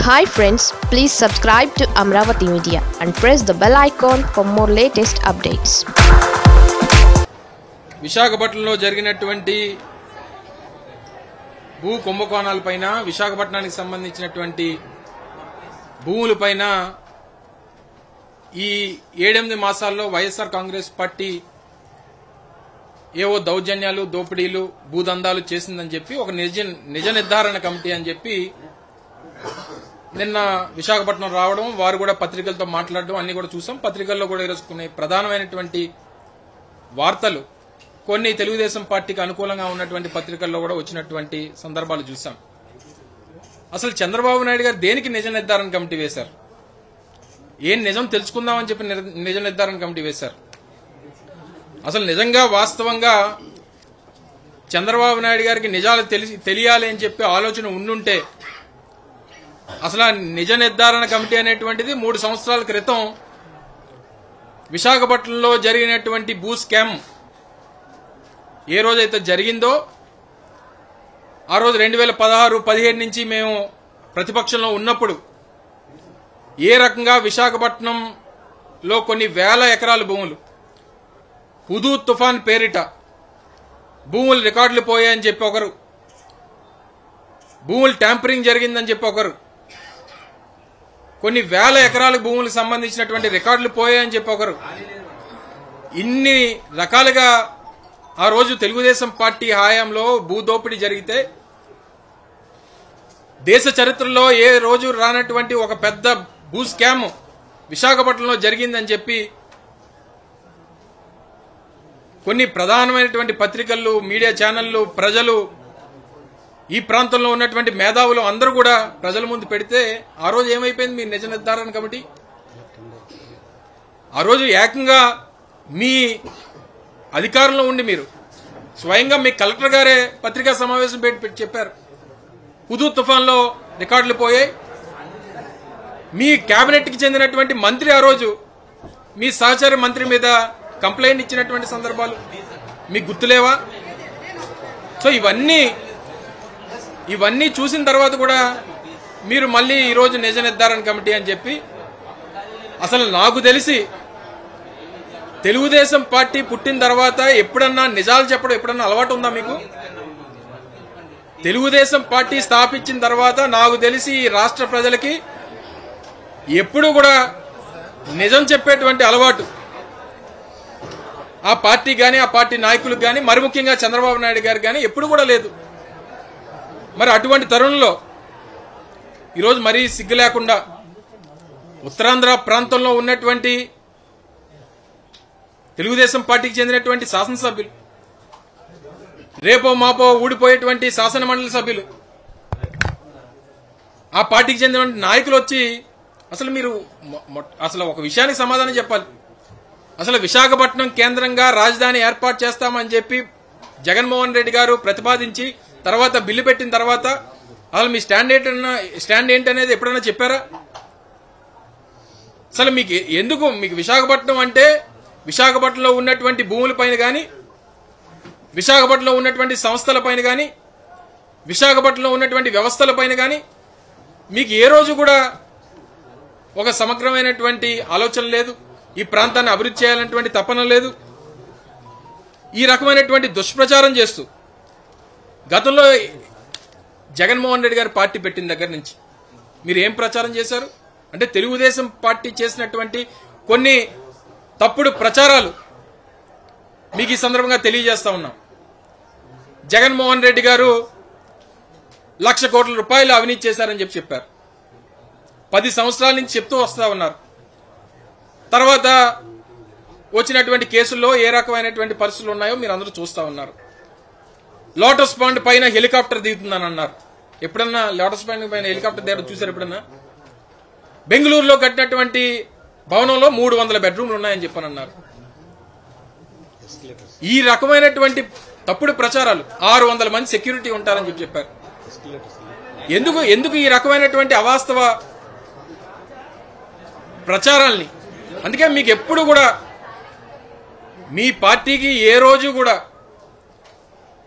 hi friends please subscribe to Amaravati media and press the bell icon for more latest updates విశాఖపట్నంలో జరిగినటువంటి భూ కుంభకోణాలపైన విశాఖపట్నానికి సంబంధించినటువంటి భూములపైన ఈ ఏడెనిమిది మాసాల్లో వైఎస్ఆర్ కాంగ్రెస్ పార్టీ ఏవో దౌర్జన్యాలు దోపిడీలు భూదందాలు చేసిందని చెప్పి ఒక నిజ నిజ నిర్ధారణ కమిటీ అని చెప్పి నిన్న విశాఖపట్నం రావడం వారు కూడా పత్రికలతో మాట్లాడడం అన్ని కూడా చూసాం పత్రికల్లో కూడా ఈరోజు కొన్ని ప్రధానమైనటువంటి వార్తలు కొన్ని తెలుగుదేశం పార్టీకి అనుకూలంగా ఉన్నటువంటి పత్రికల్లో కూడా వచ్చినటువంటి సందర్భాలు చూసాం అసలు చంద్రబాబు నాయుడు గారు దేనికి నిజ నిర్ధారణ కమిటీ వేశారు ఏం నిజం తెలుసుకుందామని చెప్పి నిర- నిజ నిర్ధారణ కమిటీ వేశారు అసలు నిజంగా వాస్తవంగా చంద్రబాబు నాయుడు గారికి నిజాలు తెలిసి తెలియాలి అని చెప్పి ఆలోచన ఉండుంటే అసలు ఆ నిజ నిర్ధారణ కమిటీ అనేటువంటిది మూడు సంవత్సరాల క్రితం విశాఖపట్నంలో జరిగినటువంటి భూ స్కామ్ ఏ రోజైతే జరిగిందో ఆ రోజు రెండు వేల పదహారు పదిహేడు నుంచి మేము ప్రతిపక్షంలో ఉన్నప్పుడు ఏ రకంగా విశాఖపట్నంలో కొన్ని వేల ఎకరాల భూములు హుదూ తుఫాన్ పేరిట భూములు రికార్డులు పోయాయని చెప్పి ఒకరు భూములు ట్యాంపరింగ్ జరిగిందని చెప్పి ఒకరు కొన్ని వేల ఎకరాల భూములకు సంబంధించినటువంటి రికార్డులు పోయాయని చెప్పి ఒకరు ఇన్ని రకాలుగా ఆ రోజు తెలుగుదేశం పార్టీ హయాంలో భూదోపిడీ జరిగితే దేశ చరిత్రలో ఏ రోజు రానటువంటి ఒక పెద్ద భూ స్కామ్ విశాఖపట్నంలో జరిగిందని చెప్పి కొన్ని ప్రధానమైనటువంటి పత్రికలు మీడియా ఛానళ్లు ప్రజలు ఈ ప్రాంతంలో ఉన్నటువంటి మేధావులు అందరూ కూడా ప్రజల ముందు పెడితే ఆ రోజు ఏమైపోయింది మీ నిజ నిర్ధారణ కమిటీ ఆ రోజు ఏకంగా మీ అధికారంలో ఉండి మీరు స్వయంగా మీ కలెక్టర్ గారే పత్రికా సమావేశం పెట్టి పెట్టి చెప్పారు హుదూ తుఫాన్లో రికార్డులు పోయాయి మీ కేబినెట్కి చెందినటువంటి మంత్రి ఆ రోజు మీ సహచర మంత్రి మీద కంప్లైంట్ ఇచ్చినటువంటి సందర్భాలు మీకు గుర్తులేవా సో ఇవన్నీ ఇవన్నీ చూసిన తర్వాత కూడా మీరు మళ్ళీ ఈరోజు నిజ నిర్ధారణ కమిటీ అని చెప్పి అసలు నాకు తెలిసి తెలుగుదేశం పార్టీ పుట్టిన తర్వాత ఎప్పుడన్నా నిజాలు చెప్పడం ఎప్పుడన్నా అలవాటు ఉందా మీకు తెలుగుదేశం పార్టీ స్థాపించిన తర్వాత నాకు తెలిసి ఈ రాష్ట్ర ప్రజలకి ఎప్పుడు కూడా నిజం చెప్పేటువంటి అలవాటు ఆ పార్టీ కానీ ఆ పార్టీ నాయకులకు కానీ మరి ముఖ్యంగా చంద్రబాబు నాయుడు గారు కానీ ఎప్పుడు కూడా లేదు మరి అటువంటి తరుణంలో ఈరోజు మరీ సిగ్గు లేకుండా ఉత్తరాంధ్ర ప్రాంతంలో ఉన్నటువంటి తెలుగుదేశం పార్టీకి చెందినటువంటి శాసనసభ్యులు రేపో మాపో ఊడిపోయేటువంటి శాసన మండలి సభ్యులు ఆ పార్టీకి చెందినటువంటి నాయకులు వచ్చి అసలు మీరు మొ- మొ- అసలు ఒక విషయానికి సమాధానం చెప్పాలి అసలు విశాఖపట్నం కేంద్రంగా రాజధాని ఏర్పాటు చేస్తామని చెప్పి జగన్మోహన్ రెడ్డి గారు ప్రతిపాదించి తర్వాత బిల్లు పెట్టిన తర్వాత అసలు మీ స్టాండ్ ఏంటన్నా స్టాండ్ ఏంటనేది ఎప్పుడైనా చెప్పారా అసలు మీకు ఎ- ఎందుకు మీకు విశాఖపట్నం అంటే విశాఖపట్నంలో ఉన్నటువంటి భూములపైన కానీ విశాఖపట్నంలో ఉన్నటువంటి సంస్థలపైన కానీ విశాఖపట్నంలో ఉన్నటువంటి వ్యవస్థలపైన కానీ మీకు ఏ రోజు కూడా ఒక సమగ్రమైనటువంటి ఆలోచన లేదు ఈ ప్రాంతాన్ని అభివృద్ధి చేయాలన్నటువంటి తపన లేదు ఈ రకమైనటువంటి దుష్ప్రచారం చేస్తూ గతంలో జగన్మోహన్ రెడ్డి గారు పార్టీ పెట్టిన దగ్గర నుంచి మీరు ఏం ప్రచారం చేశారు అంటే తెలుగుదేశం పార్టీ చేసినటువంటి కొన్ని తప్పుడు ప్రచారాలు మీకు ఈ సందర్భంగా తెలియజేస్తా ఉన్నాం జగన్మోహన్ రెడ్డి గారు లక్ష కోట్ల రూపాయలు అవినీతి చేశారని చెప్పి చెప్పారు పది సంవత్సరాల నుంచి చెప్తూ వస్తా ఉన్నారు తర్వాత వచ్చినటువంటి కేసుల్లో ఏ రకమైనటువంటి పరిస్థితులు ఉన్నాయో మీరు అందరూ చూస్తా ఉన్నారు లోటస్ పాండ్ పైన హెలికాప్టర్ దిగుతుందని అన్నారు ఎప్పుడన్నా లోటస్ పాండ్ పైన హెలికాప్టర్ దగ్గర చూసారు ఎప్పుడన్నా బెంగళూరులో కట్టినటువంటి భవనంలో మూడు వందల బెడ్రూమ్లు ఉన్నాయని చెప్పని అన్నారు ఈ రకమైనటువంటి తప్పుడు ప్రచారాలు ఆరు వందల మంది సెక్యూరిటీ ఉంటారని చెప్పి చెప్పారు ఎందుకు ఎందుకు ఈ రకమైనటువంటి అవాస్తవ ప్రచారాల్ని అందుకే మీకు ఎప్పుడు కూడా మీ పార్టీకి ఏ రోజు కూడా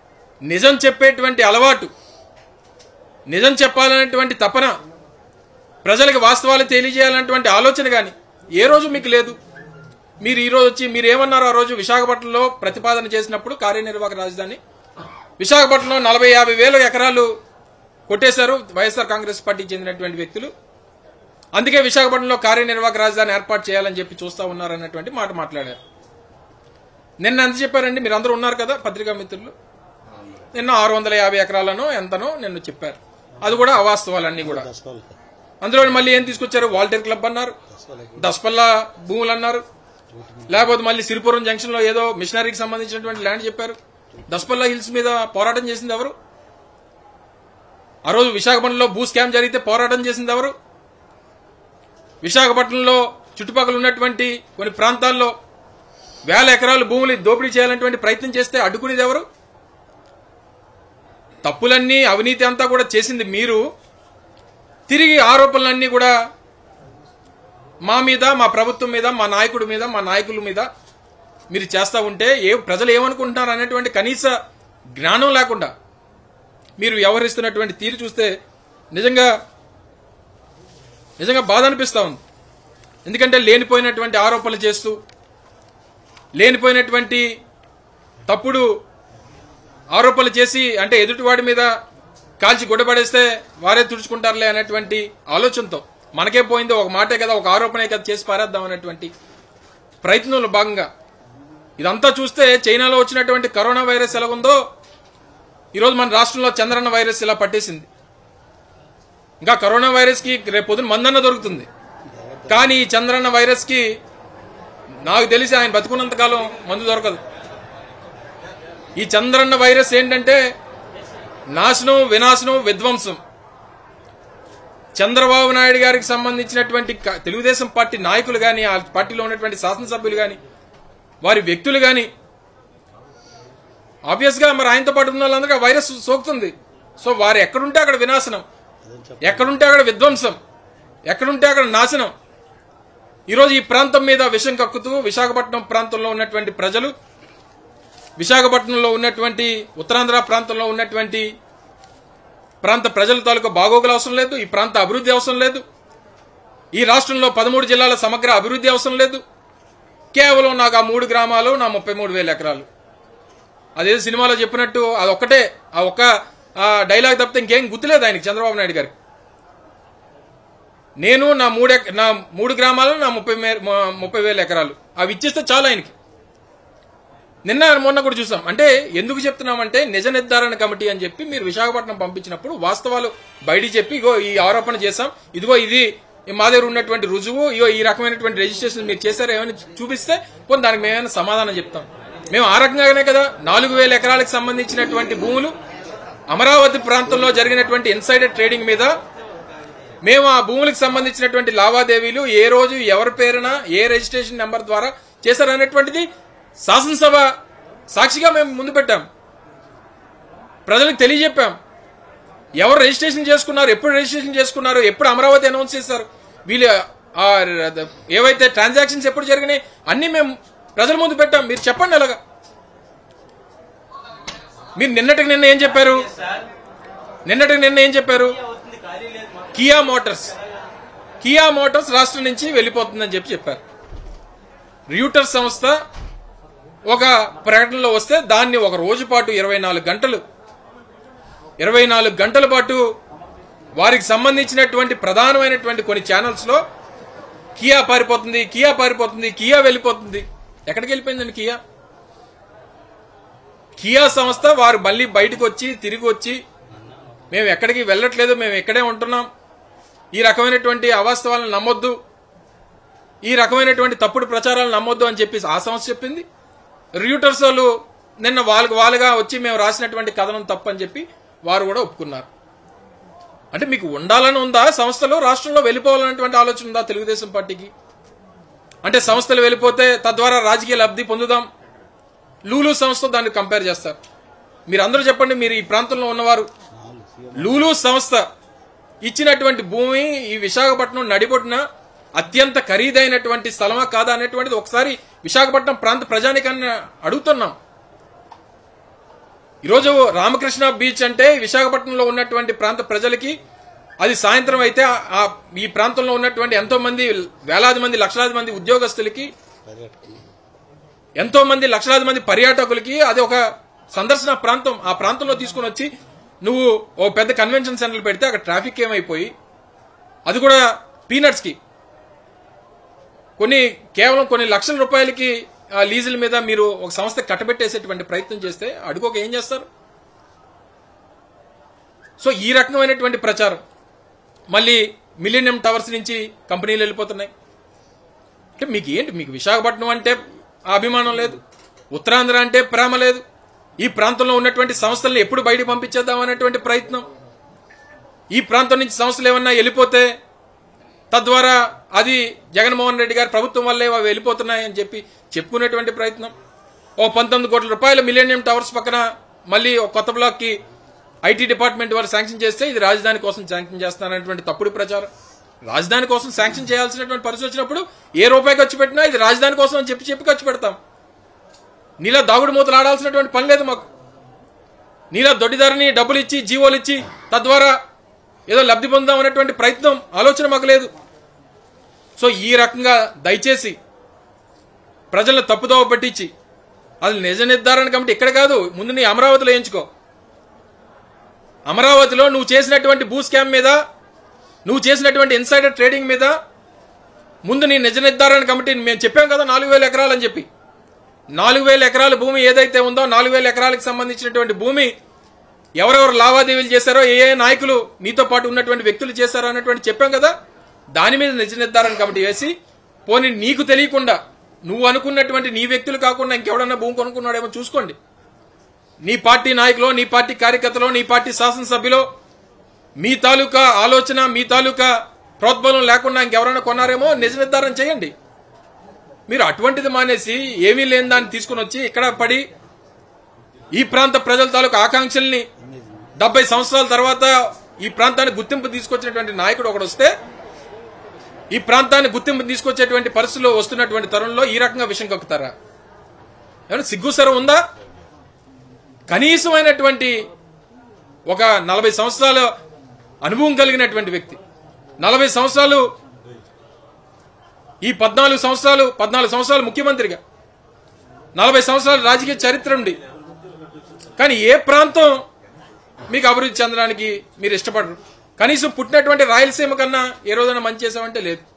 నిజం చెప్పేటువంటి అలవాటు నిజం చెప్పాలనేటువంటి తపన ప్రజలకు వాస్తవాలు తెలియజేయాలన్నటువంటి ఆలోచన కానీ ఏ రోజు మీకు లేదు మీరు ఈ రోజు వచ్చి మీరు ఏమన్నారు ఆ రోజు విశాఖపట్నంలో ప్రతిపాదన చేసినప్పుడు కార్యనిర్వాహక రాజధాని విశాఖపట్నంలో నలభై యాభై వేల ఎకరాలు కొట్టేశారు వైఎస్ఆర్ కాంగ్రెస్ పార్టీకి చెందినటువంటి వ్యక్తులు అందుకే విశాఖపట్నంలో కార్యనిర్వాహక రాజధాని ఏర్పాటు చేయాలని చెప్పి చూస్తా ఉన్నారన్నటువంటి మాట మాట్లాడారు నిన్న ఎంత చెప్పారండి మీరు అందరూ ఉన్నారు కదా పత్రికా మిత్రులు నిన్న ఆరు వందల యాభై ఎకరాలను ఎంతనో నిన్న చెప్పారు అది కూడా అవాస్తవాలన్నీ కూడా అందులో మళ్ళీ ఏం తీసుకొచ్చారు వాల్టేర్ క్లబ్ అన్నారు దస్పల్లా భూములు అన్నారు లేకపోతే మళ్ళీ సిరిపురం జంక్షన్ లో ఏదో మిషనరీకి సంబంధించినటువంటి ల్యాండ్ చెప్పారు దస్పల్లా హిల్స్ మీద పోరాటం చేసింది ఎవరు ఆ రోజు విశాఖపట్నంలో భూ స్కామ్ జరిగితే పోరాటం చేసింది ఎవరు విశాఖపట్నంలో చుట్టుపక్కల ఉన్నటువంటి కొన్ని ప్రాంతాల్లో వేల ఎకరాలు భూములు దోపిడీ చేయాలన్నటువంటి ప్రయత్నం చేస్తే అడ్డుకునేది ఎవరు తప్పులన్నీ అవినీతి అంతా కూడా చేసింది మీరు తిరిగి ఆరోపణలన్నీ కూడా మా మీద మా ప్రభుత్వం మీద మా నాయకుడి మీద మా నాయకుల మీద మీరు చేస్తా ఉంటే ఏ ప్రజలు ఏమనుకుంటున్నారు అనేటువంటి కనీస జ్ఞానం లేకుండా మీరు వ్యవహరిస్తున్నటువంటి తీరు చూస్తే నిజంగా నిజంగా బాధ అనిపిస్తా ఉంది ఎందుకంటే లేనిపోయినటువంటి ఆరోపణలు చేస్తూ లేనిపోయినటువంటి తప్పుడు ఆరోపణలు చేసి అంటే ఎదుటివాడి మీద కాల్చి గుడ్డపడేస్తే వారే తుడుచుకుంటారులే అనేటువంటి ఆలోచనతో మనకే పోయింది ఒక మాటే కదా ఒక ఆరోపణే కదా చేసి పారేద్దాం అనేటువంటి ప్రయత్నంలో భాగంగా ఇదంతా చూస్తే చైనాలో వచ్చినటువంటి కరోనా వైరస్ ఎలా ఉందో ఈరోజు మన రాష్ట్రంలో చంద్రన్న వైరస్ ఇలా పట్టేసింది ఇంకా కరోనా వైరస్ కి రేపు పొద్దున మందన్న దొరుకుతుంది కానీ ఈ చంద్రన్న వైరస్ కి నాకు తెలిసి ఆయన బతుకున్నంత కాలం మందు దొరకదు ఈ చంద్రన్న వైరస్ ఏంటంటే నాశనం వినాశనం విధ్వంసం చంద్రబాబు నాయుడు గారికి సంబంధించినటువంటి క- తెలుగుదేశం పార్టీ నాయకులు కానీ ఆ పార్టీలో ఉన్నటువంటి శాసనసభ్యులు కానీ వారి వ్యక్తులు కానీ ఆబ్వియస్ గా మరి ఆయనతో పాటు ఉన్న వాళ్ళందరికీ ఆ వైరస్ సోకుతుంది సో వారు ఎక్కడుంటే అక్కడ వినాశనం ఎక్కడుంటే అక్కడ విధ్వంసం ఎక్కడుంటే అక్కడ నాశనం ఈరోజు ఈ ప్రాంతం మీద విషం కక్కుతూ విశాఖపట్నం ప్రాంతంలో ఉన్నటువంటి ప్రజలు విశాఖపట్నంలో ఉన్నటువంటి ఉత్తరాంధ్ర ప్రాంతంలో ఉన్నటువంటి ప్రాంత ప్రజల తాలూకా బాగోగులు అవసరం లేదు ఈ ప్రాంత అభివృద్ధి అవసరం లేదు ఈ రాష్ట్రంలో పదమూడు జిల్లాల సమగ్ర అభివృద్ధి అవసరం లేదు కేవలం నాకు ఆ మూడు గ్రామాలు నా ముప్పై మూడు వేల ఎకరాలు అదేదో సినిమాలో చెప్పినట్టు అదొక్కటే ఆ ఒక్క ఆ డైలాగ్ తప్పితే ఇంకేం గుర్తులేదు ఆయనకి చంద్రబాబు నాయుడు గారికి నేను నా మూడు ఎక- నా మూడు గ్రామాలు నా ముప్పై మే- మ- ముప్పై వేల ఎకరాలు అవి ఇచ్చేస్తే చాలు ఆయనకి నిన్న మొన్న కూడా చూసాం అంటే ఎందుకు చెప్తున్నామంటే నిజ నిర్ధారణ కమిటీ అని చెప్పి మీరు విశాఖపట్నం పంపించినప్పుడు వాస్తవాలు బయటికి చెప్పి ఇగో ఈ ఆరోపణ చేశాం ఇదిగో ఇది మా దగ్గర ఉన్నటువంటి రుజువు ఇగో ఈ రకమైనటువంటి రిజిస్ట్రేషన్ మీరు చేశారు ఏమైనా చూపిస్తే పోనీ దానికి మేమైనా సమాధానం చెప్తాం మేము ఆ రకంగానే కదా నాలుగు వేల ఎకరాలకు సంబంధించినటువంటి భూములు అమరావతి ప్రాంతంలో జరిగినటువంటి ఇన్సైడర్ ట్రేడింగ్ మీద మేము ఆ భూములకు సంబంధించినటువంటి లావాదేవీలు ఏ రోజు ఎవరి పేరున ఏ రిజిస్ట్రేషన్ నెంబర్ ద్వారా చేశారనేటువంటిది శాసనసభ సాక్షిగా మేము ముందు పెట్టాం ప్రజలకు తెలియజెప్పాం ఎవరు రిజిస్ట్రేషన్ చేసుకున్నారు ఎప్పుడు రిజిస్ట్రేషన్ చేసుకున్నారు ఎప్పుడు అమరావతి అనౌన్స్ చేశారు వీళ్ళు ఆ ర- ఏవైతే ట్రాన్సాక్షన్స్ ఎప్పుడు జరిగినాయి అన్ని మేము ప్రజల ముందు పెట్టాం మీరు చెప్పండి అలాగా మీరు నిన్నటికి నిన్న ఏం చెప్పారు నిన్నటికి నిన్న ఏం చెప్పారు కియా మోటార్స్ కియా మోటార్స్ రాష్ట్రం నుంచి వెళ్ళిపోతుందని చెప్పి చెప్పారు ర్యూటర్ సంస్థ ఒక ప్రకటనలో వస్తే దాన్ని ఒక రోజు పాటు ఇరవై నాలుగు గంటలు ఇరవై నాలుగు గంటల పాటు వారికి సంబంధించినటువంటి ప్రధానమైనటువంటి కొన్ని ఛానల్స్ లో కియా పారిపోతుంది కియా పారిపోతుంది కియా వెళ్ళిపోతుంది ఎక్కడికి వెళ్ళిపోయిందండి కియా కియా సంస్థ వారు మళ్ళీ బయటకు వచ్చి తిరిగి వచ్చి మేము ఎక్కడికి వెళ్ళట్లేదు మేము ఇక్కడే ఉంటున్నాం ఈ రకమైనటువంటి అవాస్తవాలను నమ్మొద్దు ఈ రకమైనటువంటి తప్పుడు ప్రచారాలు నమ్మొద్దు అని చెప్పి ఆ సంస్థ చెప్పింది రియూటర్స్ వాళ్ళు నిన్న వాళ్ళకు వాళ్ళుగా వచ్చి మేము రాసినటువంటి కథనం తప్పని చెప్పి వారు కూడా ఒప్పుకున్నారు అంటే మీకు ఉండాలని ఉందా సంస్థలో రాష్ట్రంలో వెళ్ళిపోవాలనేటువంటి ఆలోచన ఉందా తెలుగుదేశం పార్టీకి అంటే సంస్థలు వెళ్ళిపోతే తద్వారా రాజకీయ లబ్ధి పొందుదాం లూలు సంస్థ దాన్ని కంపేర్ చేస్తారు మీరు అందరూ చెప్పండి మీరు ఈ ప్రాంతంలో ఉన్నవారు లూలు సంస్థ ఇచ్చినటువంటి భూమి ఈ విశాఖపట్నం నడిబొడ్డున అత్యంత ఖరీదైనటువంటి స్థలమా కాదా అనేటువంటిది ఒకసారి విశాఖపట్నం ప్రాంత ప్రజానికాన్ని అడుగుతున్నాం ఈరోజు రామకృష్ణ బీచ్ అంటే విశాఖపట్నంలో ఉన్నటువంటి ప్రాంత ప్రజలకి అది సాయంత్రం అయితే ఆ- ఆ ఈ ప్రాంతంలో ఉన్నటువంటి ఎంతో మంది వేలాది మంది లక్షలాది మంది ఉద్యోగస్తులకి ఎంతో మంది లక్షలాది మంది పర్యాటకులకి అది ఒక సందర్శన ప్రాంతం ఆ ప్రాంతంలో తీసుకుని వచ్చి నువ్వు ఓ పెద్ద కన్వెన్షన్ సెంటర్ పెడితే అక్కడ ట్రాఫిక్ ఏమైపోయి అది కూడా పీనట్స్ కి కొన్ని కేవలం కొన్ని లక్షల రూపాయలకి ఆ లీజుల మీద మీరు ఒక సంస్థ కట్టబెట్టేసేటువంటి ప్రయత్నం చేస్తే అడుగుక ఏం చేస్తారు సో ఈ రకమైనటువంటి ప్రచారం మళ్ళీ మిలీనియం టవర్స్ నుంచి కంపెనీలు వెళ్ళిపోతున్నాయి అంటే మీకు ఏంటి మీకు విశాఖపట్నం అంటే అభిమానం లేదు ఉత్తరాంధ్ర అంటే ప్రేమ లేదు ఈ ప్రాంతంలో ఉన్నటువంటి సంస్థలను ఎప్పుడు బయటకు పంపించేద్దాం అనేటువంటి ప్రయత్నం ఈ ప్రాంతం నుంచి సంస్థలు ఏమన్నా వెళ్ళిపోతే తద్వారా అది జగన్మోహన్ రెడ్డి గారి ప్రభుత్వం వల్లే అవి వెళ్ళిపోతున్నాయని చెప్పి చెప్పుకునేటువంటి ప్రయత్నం ఓ పంతొమ్మిది కోట్ల రూపాయల మిలేనియం టవర్స్ పక్కన మళ్ళీ ఒక కొత్త బ్లాక్ కి ఐటీ డిపార్ట్మెంట్ వారు శాంక్షన్ చేస్తే ఇది రాజధాని కోసం శాంక్షన్ చేస్తారనేటువంటి తప్పుడు ప్రచారం రాజధాని కోసం శాంక్షన్ చేయాల్సినటువంటి పరిస్థితి వచ్చినప్పుడు ఏ రూపాయి ఖర్చు పెట్టినా ఇది రాజధాని కోసం అని చెప్పి చెప్పి ఖర్చు పెడతాం నీలా దాగుడు మూతలు ఆడాల్సినటువంటి పని లేదు మాకు నీలా దొడ్డిదారిని డబ్బులు ఇచ్చి జీవోలు ఇచ్చి తద్వారా ఏదో లబ్ధి పొందాం అనేటువంటి ప్రయత్నం ఆలోచన మాకు లేదు సో ఈ రకంగా దయచేసి ప్రజలను తప్పుదోవ పట్టించి అది నిజ నిర్ధారణ కమిటీ ఇక్కడ కాదు ముందు నీ అమరావతిలో ఎంచుకో అమరావతిలో నువ్వు చేసినటువంటి భూ స్కామ్ మీద నువ్వు చేసినటువంటి ఇన్సైడర్ ట్రేడింగ్ మీద ముందు నీ నిజ నిర్ధారణ కమిటీని మేము చెప్పాం కదా నాలుగు వేల ఎకరాలు అని చెప్పి నాలుగు వేల ఎకరాల భూమి ఏదైతే ఉందో నాలుగు వేల ఎకరాలకు సంబంధించినటువంటి భూమి ఎవరెవరు లావాదేవీలు చేశారో ఏ ఏ నాయకులు నీతో పాటు ఉన్నటువంటి వ్యక్తులు చేశారో అన్నటువంటి చెప్పాం కదా దాని మీద నిజ నిర్ధారణ కమిటీ వేసి పోనీ నీకు తెలియకుండా నువ్వు అనుకున్నటువంటి నీ వ్యక్తులు కాకుండా ఇంకెవడన్నా భూమి కొనుక్కున్నాడేమో చూసుకోండి నీ పార్టీ నాయకులు నీ పార్టీ కార్యకర్తలు నీ పార్టీ శాసనసభ్యులు మీ తాలూకా ఆలోచన మీ తాలూకా ప్రోద్బలం లేకుండా ఇంకెవరైనా కొన్నారేమో నిజ నిర్ధారణ చేయండి మీరు అటువంటిది మానేసి ఏమీ లేని దాన్ని తీసుకుని వచ్చి ఇక్కడ పడి ఈ ప్రాంత ప్రజల తాలూకా ఆకాంక్షల్ని డెబ్బై సంవత్సరాల తర్వాత ఈ ప్రాంతానికి గుర్తింపు తీసుకొచ్చినటువంటి నాయకుడు ఒకడు వస్తే ఈ ప్రాంతాన్ని గుర్తింపు తీసుకొచ్చేటువంటి పరిస్థితుల్లో వస్తున్నటువంటి తరుణంలో ఈ రకంగా విషయం కక్కుతారా ఏమైనా సిగ్గుసరం ఉందా కనీసమైనటువంటి ఒక నలభై సంవత్సరాల అనుభవం కలిగినటువంటి వ్యక్తి నలభై సంవత్సరాలు ఈ పద్నాలుగు సంవత్సరాలు పద్నాలుగు సంవత్సరాలు ముఖ్యమంత్రిగా నలభై సంవత్సరాల రాజకీయ చరిత్ర ఉండి కానీ ఏ ప్రాంతం మీకు అభివృద్ధి చెందడానికి మీరు ఇష్టపడరు కనీసం పుట్టినటువంటి రాయలసీమ కన్నా ఏ రోజైనా మంచి చేసామంటే లేదు